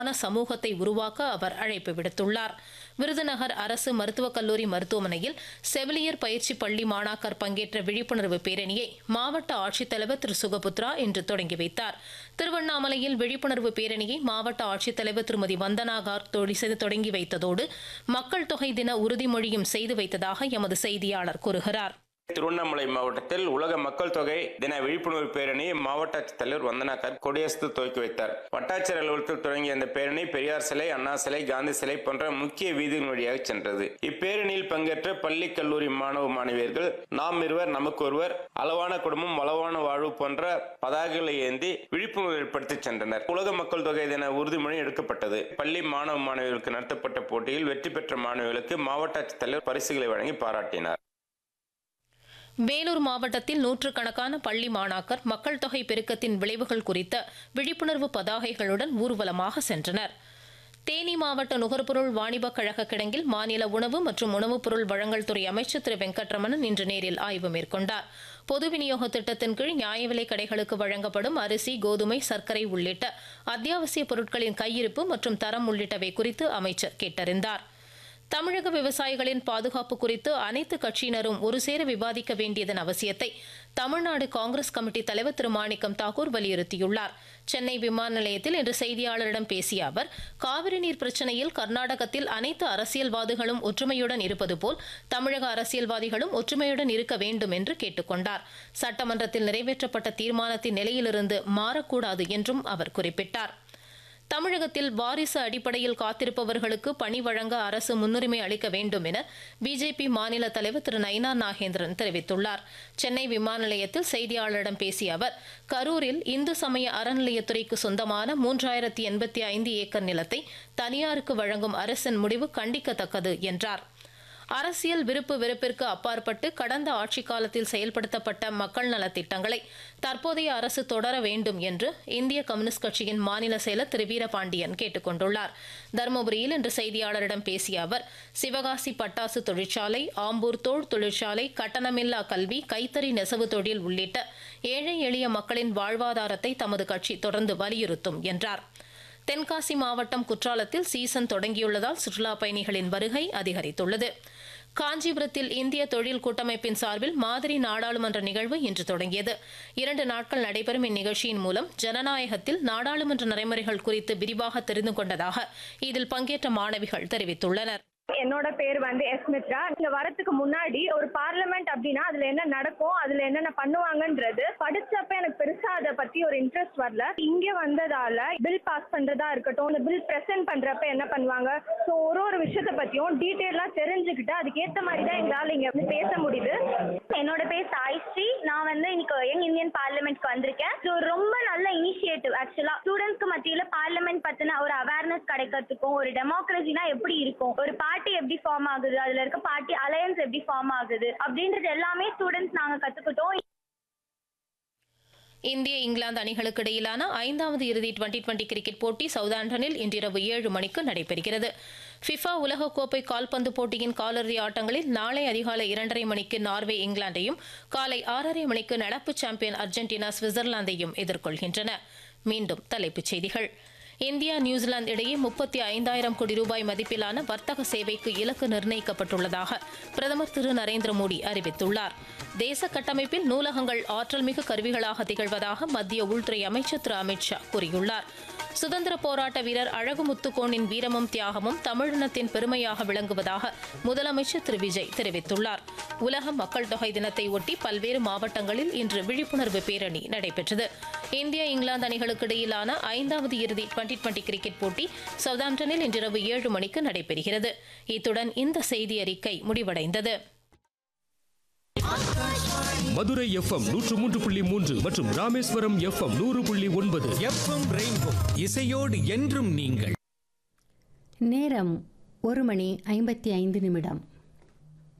சமூகத்தை உருவாக்க அவர் அழைப்பு விடுத்துள்ளார் விருதுநகர் அரசு மருத்துவக் கல்லூரி மருத்துவமனையில் செவிலியர் பயிற்சி பள்ளி மாணாக்கர் பங்கேற்ற விழிப்புணர்வு பேரணியை மாவட்ட ஆட்சித்தலைவர் திரு சுகபுத்ரா இன்று தொடங்கி வைத்தார் திருவண்ணாமலையில் விழிப்புணர்வு பேரணியை மாவட்ட ஆட்சித்தலைவர் திருமதி வந்தனா கார்க் தொழி செய்து தொடங்கி வைத்ததோடு மக்கள் தொகை தின உறுதிமொழியும் செய்து வைத்ததாக எமது செய்தியாளர் கூறுகிறார் திருவண்ணாமலை மாவட்டத்தில் உலக மக்கள் தொகை தின விழிப்புணர்வு பேரணியை மாவட்ட ஆட்சித்தலைவர் வந்தனா கர் கொடியசத்து துவக்கி வைத்தார் வட்டாட்சியர் அலுவலகத்தில் தொடங்கிய இந்த பேரணி பெரியார் சிலை அண்ணா சிலை காந்தி சிலை போன்ற முக்கிய வீதிகள் வழியாக சென்றது இப்பேரணியில் பங்கேற்ற பள்ளி கல்லூரி மாணவ மாணவியர்கள் நாம் இருவர் நமக்கு ஒருவர் அளவான குடும்பம் வளவான வாழ்வு போன்ற பதாகைகளை ஏந்தி விழிப்புணர்வு ஏற்படுத்தி சென்றனர் உலக மக்கள் தொகை தின உறுதிமொழி எடுக்கப்பட்டது பள்ளி மாணவ மாணவிகளுக்கு நடத்தப்பட்ட போட்டியில் வெற்றி பெற்ற மாணவிகளுக்கு மாவட்ட ஆட்சித்தலைவர் பரிசுகளை வழங்கி பாராட்டினார் வேலூர் மாவட்டத்தில் நூற்றுக்கணக்கான பள்ளி மாணாக்கர் மக்கள் தொகை பெருக்கத்தின் விளைவுகள் குறித்த விழிப்புணர்வு பதாகைகளுடன் ஊர்வலமாக சென்றனர் தேனி மாவட்ட நுகர்பொருள் வாணிபக் கழக கிடங்கில் மாநில உணவு மற்றும் உணவுப் பொருள் வழங்கல் துறை அமைச்சர் திரு வெங்கட்ரமணன் இன்று நேரில் ஆய்வு மேற்கொண்டார் பொது விநியோக திட்டத்தின் கீழ் நியாய விலைக் கடைகளுக்கு வழங்கப்படும் அரிசி கோதுமை சர்க்கரை உள்ளிட்ட அத்தியாவசிய பொருட்களின் கையிருப்பு மற்றும் தரம் உள்ளிட்டவை குறித்து அமைச்சர் கேட்டறிந்தார் தமிழக விவசாயிகளின் பாதுகாப்பு குறித்து அனைத்து கட்சியினரும் ஒருசேர விவாதிக்க வேண்டியதன் அவசியத்தை தமிழ்நாடு காங்கிரஸ் கமிட்டி தலைவர் திரு மாணிக்கம் தாக்கூர் வலியுறுத்தியுள்ளார் சென்னை விமான நிலையத்தில் இன்று செய்தியாளரிடம் பேசிய அவர் காவிரி நீர் பிரச்சினையில் கர்நாடகத்தில் அனைத்து அரசியல்வாதிகளும் ஒற்றுமையுடன் இருப்பது போல் தமிழக அரசியல்வாதிகளும் ஒற்றுமையுடன் இருக்க வேண்டும் என்று கேட்டுக்கொண்டார் சட்டமன்றத்தில் நிறைவேற்றப்பட்ட தீர்மானத்தின் நிலையிலிருந்து மாறக்கூடாது என்றும் அவர் குறிப்பிட்டார் தமிழகத்தில் வாரிசு அடிப்படையில் காத்திருப்பவர்களுக்கு பணி வழங்க அரசு முன்னுரிமை அளிக்க வேண்டும் என பிஜேபி மாநில தலைவர் திரு நயினார் நாகேந்திரன் தெரிவித்துள்ளார் சென்னை விமான நிலையத்தில் செய்தியாளரிடம் பேசிய அவர் கரூரில் இந்து சமய அறநிலையத்துறைக்கு சொந்தமான மூன்றாயிரத்தி எண்பத்தி ஐந்து ஏக்கர் நிலத்தை தனியாருக்கு வழங்கும் அரசின் முடிவு கண்டிக்கத்தக்கது என்றார் அரசியல் விருப்பு வெறுப்பிற்கு அப்பாற்பட்டு கடந்த ஆட்சிக் காலத்தில் செயல்படுத்தப்பட்ட மக்கள் நலத் திட்டங்களை தற்போதைய அரசு தொடர வேண்டும் என்று இந்திய கம்யூனிஸ்ட் கட்சியின் மாநில செயலர் திரு வீரபாண்டியன் கேட்டுக் கொண்டுள்ளார் தருமபுரியில் இன்று செய்தியாளரிடம் பேசிய அவர் சிவகாசி பட்டாசு தொழிற்சாலை ஆம்பூர் தோல் தொழிற்சாலை கட்டணமில்லா கல்வி கைத்தறி நெசவு தொழில் உள்ளிட்ட ஏழை எளிய மக்களின் வாழ்வாதாரத்தை தமது கட்சி தொடர்ந்து வலியுறுத்தும் என்றார் தென்காசி மாவட்டம் குற்றாலத்தில் சீசன் தொடங்கியுள்ளதால் சுற்றுலாப் பயணிகளின் வருகை அதிகரித்துள்ளது காஞ்சிபுரத்தில் இந்திய தொழில் கூட்டமைப்பின் சார்பில் மாதிரி நாடாளுமன்ற நிகழ்வு இன்று தொடங்கியது இரண்டு நாட்கள் நடைபெறும் இந்நிகழ்ச்சியின் மூலம் ஜனநாயகத்தில் நாடாளுமன்ற நடைமுறைகள் குறித்து விரிவாக தெரிந்து கொண்டதாக இதில் பங்கேற்ற மாணவிகள் தெரிவித்துள்ளனர் என்னோட பேர் வந்து எஸ் மித்ரா இங்க வரதுக்கு முன்னாடி ஒரு பார்லிமெண்ட் அப்படின்னா அதுல என்ன நடக்கும் அதுல என்னென்ன பண்ணுவாங்கன்றது படிச்சப்ப எனக்கு பெருசா அதை பத்தி ஒரு இன்ட்ரெஸ்ட் வரல இங்க வந்ததால பில் பாஸ் பண்றதா இருக்கட்டும் இந்த பில் பிரசன்ட் பண்றப்ப என்ன பண்ணுவாங்க ஸோ ஒரு ஒரு விஷயத்த பத்தியும் டீட்டெயிலா தெரிஞ்சுக்கிட்டு அதுக்கேத்த மாதிரி தான் எங்களால இங்க வந்து பேச முடியுது என்னோட பேர் சாய்ஸ்ரீ நான் வந்து இன்னைக்கு யங் இந்தியன் பார்லிமெண்ட்க்கு வந்திருக்கேன் இது ஒரு ரொம்ப நல்ல இனிஷியேட்டிவ் ஆக்சுவலா ஸ்டூடெண்ட்ஸ்க்கு மத்தியில பார்லிமெண்ட் பத்தின ஒரு அவேர்னஸ் கிடைக்கிறதுக்கும் ஒரு டெமோக்ரஸினா எப்படி இருக்கும் ஒரு பார்ட்டி எப்படி ஃபார்ம் ஆகுது அதுல இருக்க பார்ட்டி அலையன்ஸ் எப்படி ஃபார்ம் ஆகுது அப்படின்றது எல்லாமே ஸ்டூடெண்ட்ஸ் நாங்க கத்துக்கிட்டோம் இந்திய இங்கிலாந்து அணிகளுக்கு இடையிலான ஐந்தாவது இறுதி டுவெண்டி டுவெண்டி கிரிக்கெட் போட்டி சவுதாம்டனில் இன்றிரவு ஏழு மணிக்கு நடைபெறுகிறது ஃபிஃபா உலகக்கோப்பை கால்பந்து போட்டியின் காலிறுதி ஆட்டங்களில் நாளை அதிகாலை இரண்டரை மணிக்கு நார்வே இங்கிலாந்தையும் காலை ஆறரை மணிக்கு நடப்பு சாம்பியன் அர்ஜென்டினா சுவிட்சர்லாந்தையும் எதிர்கொள்கின்றன மீண்டும் தலைப்புச் செய்திகள் இந்தியா நியூசிலாந்து இடையே முப்பத்தி ஐந்தாயிரம் கோடி ரூபாய் மதிப்பிலான வர்த்தக சேவைக்கு இலக்கு நிர்ணயிக்கப்பட்டுள்ளதாக பிரதமர் திரு நரேந்திர மோடி அறிவித்துள்ளார் தேச கட்டமைப்பில் நூலகங்கள் ஆற்றல் மிகு கருவிகளாக திகழ்வதாக மத்திய உள்துறை அமைச்சர் திரு அமித் ஷா கூறியுள்ளார் சுதந்திர போராட்ட வீரர் அழகு முத்துக்கோனின் வீரமும் தியாகமும் தமிழினத்தின் பெருமையாக விளங்குவதாக முதலமைச்சர் திரு விஜய் தெரிவித்துள்ளார் உலக மக்கள் தொகை தினத்தை ஒட்டி பல்வேறு மாவட்டங்களில் இன்று விழிப்புணர்வு பேரணி நடைபெற்றது இந்திய இங்கிலாந்து அணிகளுக்கு இடையிலான ஐந்தாவது இறுதி டுவெண்டி டுவெண்டி கிரிக்கெட் போட்டி சவுதாம்டனில் இன்றிரவு ஏழு மணிக்கு நடைபெறுகிறது இத்துடன் இந்த செய்தி அறிக்கை முடிவடைந்தது மதுரை எஃப்எம் நூற்று மூன்று புள்ளி மூன்று மற்றும் ராமேஸ்வரம் எஃப்எம் நூறு புள்ளி ஒன்பது எஃப்எம் ரெயின்போ இசையோடு என்றும் நீங்கள் நேரம் ஒரு மணி ஐம்பத்தி ஐந்து நிமிடம்